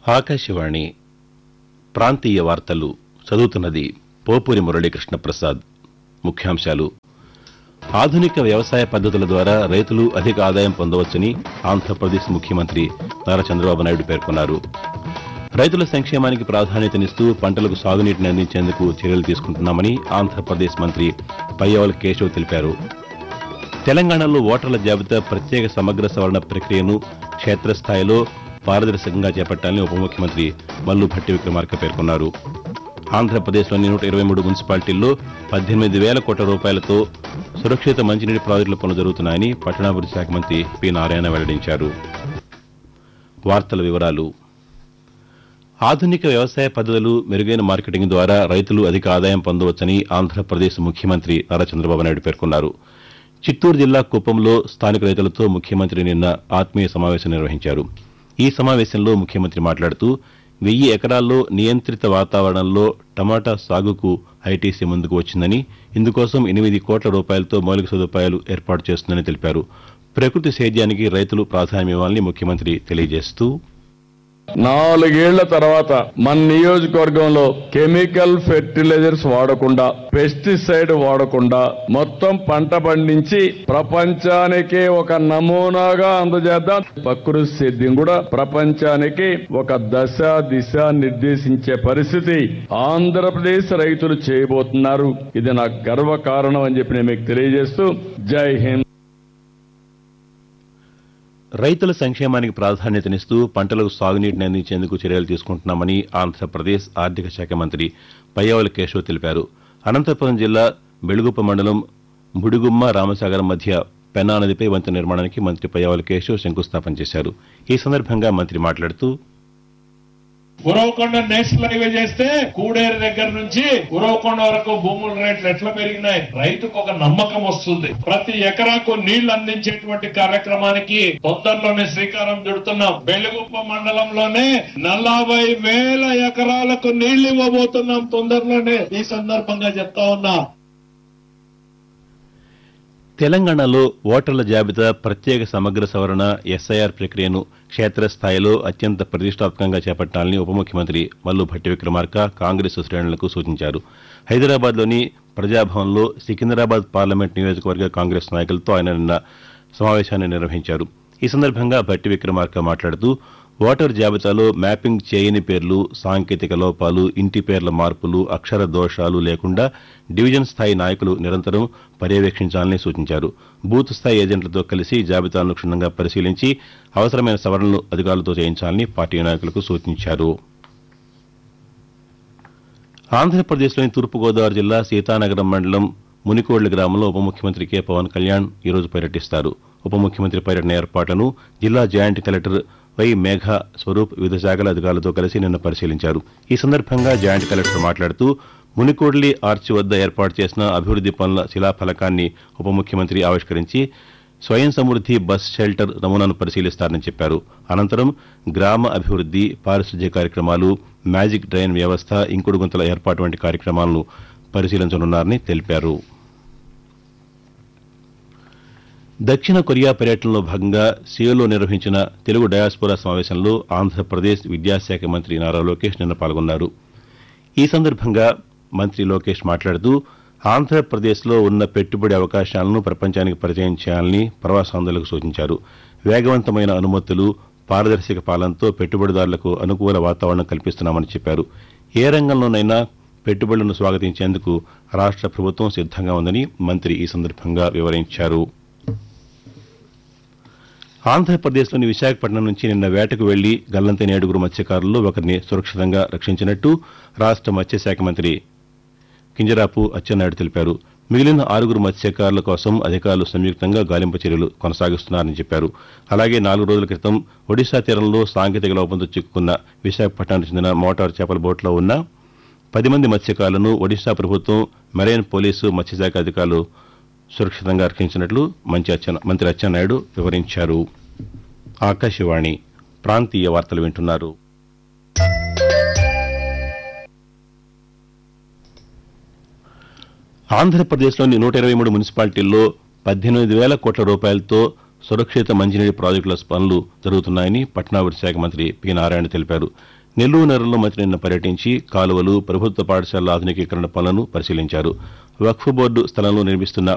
ఆకాశవాణి ప్రాంతీయ వార్తలు చదువుతున్నది పోపూరి మురళీకృష్ణ ప్రసాద్ ముఖ్యాంశాలు ఆధునిక వ్యవసాయ పద్ధతుల ద్వారా రైతులు అధిక ఆదాయం పొందవచ్చని ఆంధ్రప్రదేశ్ ముఖ్యమంత్రి నారా చంద్రబాబు నాయుడు పేర్కొన్నారు రైతుల సంక్షేమానికి ప్రాధాన్యతనిస్తూ పంటలకు సాగునీటిని అందించేందుకు చర్యలు తీసుకుంటున్నామని ఆంధ్రప్రదేశ్ మంత్రి పయ్యవల కేశవ్ తెలిపారు తెలంగాణలో ఓటర్ల జాబితా ప్రత్యేక సమగ్ర సవరణ ప్రక్రియను క్షేత్రస్థాయిలో పారదర్శకంగా చేపట్టాలని ఉప ముఖ్యమంత్రి మల్లు భట్టి విక్రమార్క పేర్కొన్నారు ఆంధ్రప్రదేశ్లోని నూట ఇరవై మూడు మున్సిపాలిటీల్లో పద్దెనిమిది వేల కోట్ల రూపాయలతో సురక్షిత మంచినీటి ప్రాజెక్టుల పనులు జరుగుతున్నాయని పట్టణాభివృద్ధి శాఖ మంత్రి పి నారాయణ వెల్లడించారు వార్తల వివరాలు ఆధునిక వ్యవసాయ పద్ధతులు మెరుగైన మార్కెటింగ్ ద్వారా రైతులు అధిక ఆదాయం పొందవచ్చని ఆంధ్రప్రదేశ్ ముఖ్యమంత్రి నారా చంద్రబాబు నాయుడు పేర్కొన్నారు చిత్తూరు జిల్లా కుప్పంలో స్థానిక రైతులతో ముఖ్యమంత్రి నిన్న ఆత్మీయ సమావేశం నిర్వహించారు ఈ సమావేశంలో ముఖ్యమంత్రి మాట్లాడుతూ వెయ్యి ఎకరాల్లో నియంత్రిత వాతావరణంలో టమాటా సాగుకు ఐటీసీ ముందుకు వచ్చిందని ఇందుకోసం ఎనిమిది కోట్ల రూపాయలతో మౌలిక సదుపాయాలు ఏర్పాటు చేస్తుందని తెలిపారు ప్రకృతి సేద్యానికి రైతులు ప్రాధాన్యమివ్వాలని ముఖ్యమంత్రి తెలియజేస్తూ నాలుగేళ్ల తర్వాత మన నియోజకవర్గంలో కెమికల్ ఫెర్టిలైజర్స్ వాడకుండా పెస్టిసైడ్ వాడకుండా మొత్తం పంట పండించి ప్రపంచానికి ఒక నమూనాగా అందజేద్దాం ప్రకృతి సేద్యం కూడా ప్రపంచానికి ఒక దశ దిశ నిర్దేశించే పరిస్థితి ఆంధ్రప్రదేశ్ రైతులు చేయబోతున్నారు ఇది నాకు గర్వ కారణం అని చెప్పి నేను మీకు తెలియజేస్తూ జై హింద్ రైతుల సంక్షేమానికి ప్రాధాన్యతనిస్తూ పంటలకు సాగునీటిని అందించేందుకు చర్యలు తీసుకుంటున్నామని ఆంధ్రప్రదేశ్ ఆర్థిక శాఖ మంత్రి పయ్యవల కేశవ్ తెలిపారు అనంతపురం జిల్లా బెళుగుప్ప మండలం బుడిగుమ్మ రామసాగరం మధ్య పెన్నా నదిపై వంతెన నిర్మాణానికి మంత్రి పయ్యవల కేశవ్ శంకుస్థాపన చేశారు ఈ సందర్భంగా మంత్రి మాట్లాడుతూ ఉరవకొండ నేషనల్ హైవే చేస్తే కూడేరు దగ్గర నుంచి ఉరవకొండ వరకు భూముల రేట్లు ఎట్లా పెరిగినాయి రైతుకు ఒక నమ్మకం వస్తుంది ప్రతి ఎకరాకు నీళ్లు అందించేటువంటి కార్యక్రమానికి తొందరలోనే శ్రీకారం చుడుతున్నాం బెలుగుప్ప మండలంలోనే నలభై వేల ఎకరాలకు నీళ్లు ఇవ్వబోతున్నాం తొందరలోనే ఈ సందర్భంగా చెప్తా ఉన్నా తెలంగాణలో ఓటర్ల జాబితా ప్రత్యేక సమగ్ర సవరణ ఎస్ఐఆర్ ప్రక్రియను క్షేత్రస్థాయిలో అత్యంత ప్రతిష్టాత్మకంగా చేపట్టాలని ఉప ముఖ్యమంత్రి మల్లు భట్టి విక్రమార్క కాంగ్రెస్ శ్రేణులకు సూచించారు హైదరాబాద్లోని ప్రజాభవన్లో సికింద్రాబాద్ పార్లమెంట్ నియోజకవర్గ కాంగ్రెస్ నాయకులతో ఆయన నిన్న సమావేశాన్ని నిర్వహించారు ఈ సందర్భంగా భట్టి విక్రమార్క మాట్లాడుతూ ఓటర్ జాబితాలో మ్యాపింగ్ చేయని పేర్లు సాంకేతిక లోపాలు ఇంటి పేర్ల మార్పులు అక్షర దోషాలు లేకుండా డివిజన్ స్థాయి నాయకులు నిరంతరం పర్యవేక్షించాలని సూచించారు బూత్ స్థాయి ఏజెంట్లతో కలిసి జాబితాను క్షుణ్ణంగా పరిశీలించి అవసరమైన సవరణలు అధికారులతో చేయించాలని పార్టీ నాయకులకు సూచించారు ఆంధ్రప్రదేశ్లోని తూర్పుగోదావరి జిల్లా సీతానగరం మండలం మునికోళ్ల గ్రామంలో ఉప ముఖ్యమంత్రి కె పవన్ కళ్యాణ్ ఈరోజు పర్యటిస్తారు ఉప ముఖ్యమంత్రి పర్యటన ఏర్పాట్లను జిల్లా జాయింట్ కలెక్టర్ వై మేఘ స్వరూప్ వివిధ శాఖల అధికారులతో కలిసి నిన్న పరిశీలించారు ఈ సందర్భంగా జాయింట్ కలెక్టర్ మాట్లాడుతూ మునికోడ్లి ఆర్చి వద్ద ఏర్పాటు చేసిన అభివృద్ది పనుల శిలాఫలకాన్ని ఉప ముఖ్యమంత్రి ఆవిష్కరించి స్వయం సమృద్ది బస్ షెల్టర్ నమూనాను పరిశీలిస్తారని చెప్పారు అనంతరం గ్రామ అభివృద్ది పారిశుధ్య కార్యక్రమాలు మ్యాజిక్ డ్రైన్ వ్యవస్థ ఇంకుడు గుంతల ఏర్పాటు వంటి కార్యక్రమాలను పరిశీలించనున్నారని తెలిపారు దక్షిణ కొరియా పర్యటనలో భాగంగా సియోలో నిర్వహించిన తెలుగు డయాస్పోరా సమావేశంలో ఆంధ్రప్రదేశ్ విద్యాశాఖ మంత్రి నారా లోకేష్ నిన్న పాల్గొన్నారు ఈ సందర్భంగా మంత్రి లోకేష్ మాట్లాడుతూ ఆంధ్రప్రదేశ్లో ఉన్న పెట్టుబడి అవకాశాలను ప్రపంచానికి పరిచయం చేయాలని ప్రవాసాంధ్రులకు సూచించారు వేగవంతమైన అనుమతులు పారదర్శక పాలనతో పెట్టుబడిదారులకు అనుకూల వాతావరణం కల్పిస్తున్నామని చెప్పారు ఏ రంగంలోనైనా పెట్టుబడులను స్వాగతించేందుకు రాష్ట్ర ప్రభుత్వం సిద్ధంగా ఉందని మంత్రి ఈ సందర్భంగా వివరించారు ఆంధ్రప్రదేశ్లోని విశాఖపట్నం నుంచి నిన్న వేటకు వెళ్లి గల్లంతైన ఏడుగురు మత్స్యకారుల్లో ఒకరిని సురక్షితంగా రక్షించినట్టు రాష్ట్ర మత్స్యశాఖ మంత్రి కింజరాపు అచ్చెన్నాయుడు తెలిపారు మిగిలిన ఆరుగురు మత్స్యకారుల కోసం అధికారులు సంయుక్తంగా గాలింపు చర్యలు కొనసాగిస్తున్నారని చెప్పారు అలాగే నాలుగు రోజుల క్రితం ఒడిశా తీరంలో సాంకేతిక లోపంతో చిక్కుకున్న విశాఖపట్నానికి చెందిన మోటార్ చేపల బోట్లో ఉన్న పది మంది మత్స్యకారులను ఒడిశా ప్రభుత్వం మెరైన్ పోలీసు మత్స్యశాఖ అధికారులు సురక్షితంగా రక్షించినట్లు మంచి అచ్చెన్న- మంత్రి అచ్చెన్నాయుడు వివరించారు ఆకాశవాణి ప్రాంతీయ వార్తలు వింటున్నారు ఆంధ్రప్రదేశ్లోని నూట ఇరవై మూడు మున్సిపాలిటీల్లో పద్దెనిమిది వేల కోట్ల రూపాయలతో సురక్షిత మంచినీటి ప్రాజెక్టుల పనులు జరుగుతున్నాయని పట్టణాభివృద్ధి శాఖ మంత్రి పి నారాయణ తెలిపారు నెల్లూరు నగరంలో మంత్రి నిన్న పర్యటించి కాలువలు ప్రభుత్వ పాఠశాలల ఆధునికీకరణ పనులను పరిశీలించారు వక్ఫ్ బోర్డు స్థలంలో నిర్మిస్తున్న